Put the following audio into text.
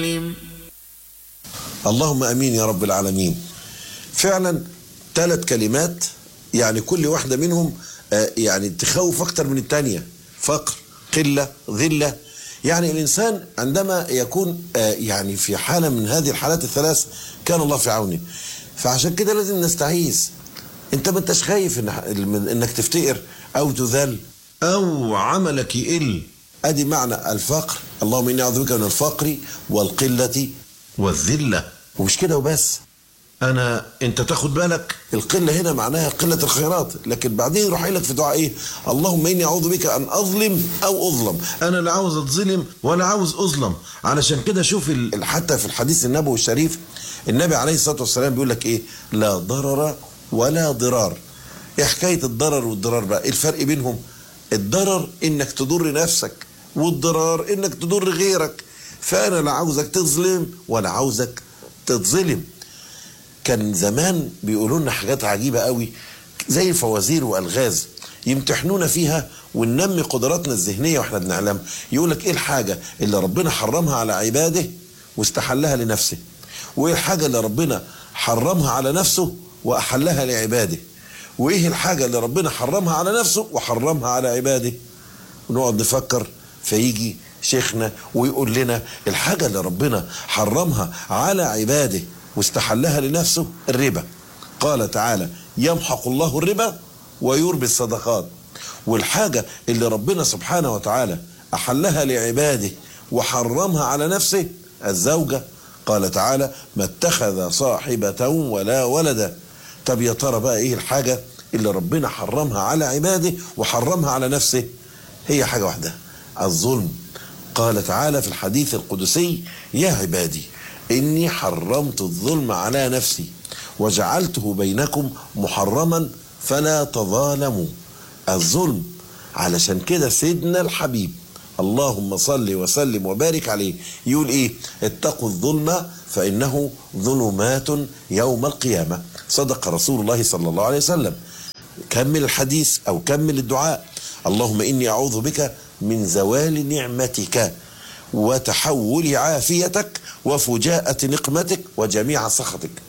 اللهم امين يا رب العالمين فعلا ثلاث كلمات يعني كل واحده منهم آه، يعني تخوف اكتر من الثانيه فقر قله ذله يعني الانسان عندما يكون آه، يعني في حاله من هذه الحالات الثلاث كان الله في عونه فعشان كده لازم نستعيذ انت ما انتش خايف إن من انك تفتقر او تذل او عملك يقل ادي معنى الفقر اللهم اني اعوذ بك من الفقر والقله والذله ومش كده وبس انا انت تاخد بالك القله هنا معناها قله الخيرات لكن بعدين يروح لك في دعاء ايه اللهم اني اعوذ بك ان اظلم او اظلم انا لا عاوز اتظلم ولا عاوز اظلم علشان كده شوف ال- حتى في الحديث النبوي الشريف النبي عليه الصلاه والسلام بيقول لك ايه لا ضرر ولا ضرار ايه حكايه الضرر والضرار بقى ايه الفرق بينهم الضرر انك تضر نفسك والضرار انك تضر غيرك فانا لا عاوزك تظلم ولا عاوزك تتظلم كان زمان بيقولوا لنا حاجات عجيبه قوي زي الفوازير والغاز يمتحنونا فيها وننمي قدراتنا الذهنيه واحنا بنعلم يقول لك ايه الحاجه اللي ربنا حرمها على عباده واستحلها لنفسه وايه الحاجه اللي ربنا حرمها على نفسه واحلها لعباده وايه الحاجه اللي ربنا حرمها على نفسه وحرمها على عباده ونقعد نفكر فيجي شيخنا ويقول لنا الحاجة اللي ربنا حرمها على عباده واستحلها لنفسه الربا قال تعالى يمحق الله الربا ويربي الصدقات والحاجة اللي ربنا سبحانه وتعالى أحلها لعباده وحرمها على نفسه الزوجة قال تعالى ما اتخذ صاحبة ولا ولدا طب يا ترى بقى ايه الحاجة اللي ربنا حرمها على عباده وحرمها على نفسه هي حاجة واحدة الظلم قال تعالى في الحديث القدسي يا عبادي إني حرمت الظلم على نفسي وجعلته بينكم محرما فلا تظالموا الظلم علشان كده سيدنا الحبيب اللهم صل وسلم وبارك عليه يقول ايه اتقوا الظلم فانه ظلمات يوم القيامه صدق رسول الله صلى الله عليه وسلم كمل الحديث او كمل الدعاء اللهم اني اعوذ بك من زوال نعمتك وتحول عافيتك وفجاءة نقمتك وجميع سخطك